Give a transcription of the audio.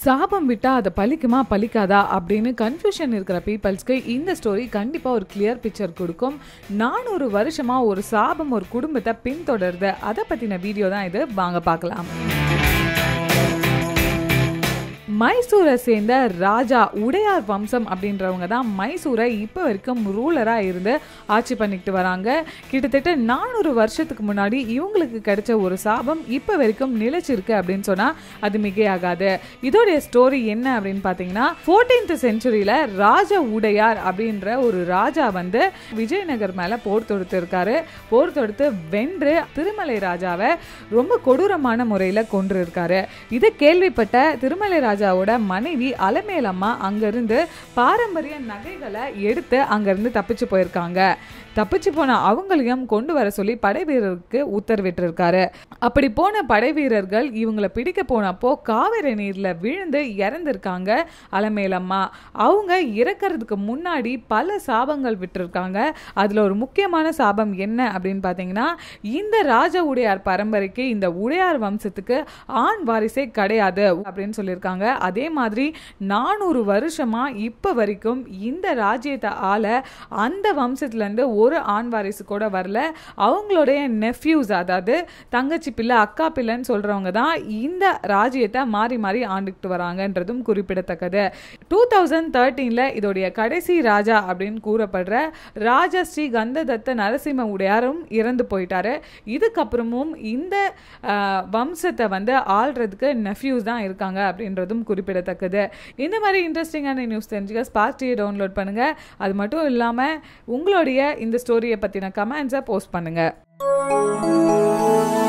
சாபம் விட்டா அது பலிக்குமா பலிக்காதா அப்படின்னு கன்ஃபியூஷன் இருக்கிற பீப்புள்ஸ்க்கு இந்த ஸ்டோரி கண்டிப்பாக ஒரு கிளியர் பிக்சர் கொடுக்கும் நானூறு வருஷமாக ஒரு சாபம் ஒரு குடும்பத்தை பின்தொடருது அதை பற்றின வீடியோ தான் இது வாங்க பார்க்கலாம் மைசூரை சேர்ந்த ராஜா உடையார் வம்சம் அப்படின்றவங்க தான் மைசூரை இப்போ வரைக்கும் ரூலராக இருந்து ஆட்சி பண்ணிக்கிட்டு வராங்க கிட்டத்தட்ட நானூறு வருஷத்துக்கு முன்னாடி இவங்களுக்கு கிடைச்ச ஒரு சாபம் இப்போ வரைக்கும் நிலைச்சிருக்கு அப்படின்னு சொன்னால் அது மிகையாகாது இதோடைய ஸ்டோரி என்ன அப்படின்னு பார்த்தீங்கன்னா ஃபோர்டீன்த் செஞ்சுரியில் ராஜ உடையார் அப்படின்ற ஒரு ராஜா வந்து விஜயநகர் மேலே போர் தொடுத்து இருக்காரு போர் தொடுத்து வென்று திருமலை ராஜாவை ரொம்ப கொடூரமான முறையில் கொன்று இருக்காரு இதை கேள்விப்பட்ட திருமலை ராஜாவோட மனைவி அலமேலம்மா அங்கிருந்து பாரம்பரிய நகைகளை எடுத்து அங்கிருந்து தப்பிச்சு போயிருக்காங்க தப்பிச்சு போன அவங்களையும் கொண்டு வர சொல்லி படை வீரருக்கு உத்தரவிட்டிருக்காரு அப்படி போன படை வீரர்கள் இவங்களை பிடிக்க போனப்போ காவிரி நீர்ல விழுந்து இறந்திருக்காங்க அலமேலம்மா அவங்க இறக்கறதுக்கு முன்னாடி பல சாபங்கள் விட்டுருக்காங்க அதுல ஒரு முக்கியமான சாபம் என்ன அப்படின்னு பார்த்தீங்கன்னா இந்த ராஜ உடையார் பரம்பரைக்கு இந்த உடையார் வம்சத்துக்கு ஆண் வாரிசே கிடையாது அப்படின்னு சொல்லியிருக்காங்க அதே மாதிரி நானூறு வருஷமா இப்ப வரைக்கும் இந்த ராஜ்யத்தை ஆள அந்த வம்சத்துல இருந்து ஒரு ஆண் வாரிசு கூட வரல அவங்களுடைய நெஃப்யூஸ் அதாவது தங்கச்சி பிள்ளை அக்கா பிள்ளைன்னு சொல்றவங்க தான் இந்த ராஜ்யத்தை மாறி மாறி ஆண்டுகிட்டு வராங்கன்றதும் குறிப்பிடத்தக்கது டூ தௌசண்ட் தேர்ட்டீன்ல இதோடைய கடைசி ராஜா அப்படின்னு கூறப்படுற ராஜா ஸ்ரீ கந்ததத்த நரசிம்ம உடையாரும் இறந்து போயிட்டாரு இதுக்கப்புறமும் இந்த ஆஹ், வம்சத்தை வந்து ஆள்றதுக்கு நெஃப்யூஸ் தான் இருக்காங்க அப்படின்றதும் குறிப்பிடத்தக்கது இந்த மாதிரி இன்ட்ரெஸ்டிங்கான நியூஸ் தெரிஞ்சுக்க ஸ்பார்க் டிவியை டவுன்லோட் பண்ணுங்க அது மட்டும் இல்லாமல் உங்களுடைய இந்த ஸ்டோரியை பற்றின கமெண்ட்ஸை போஸ்ட் பண்ணுங்க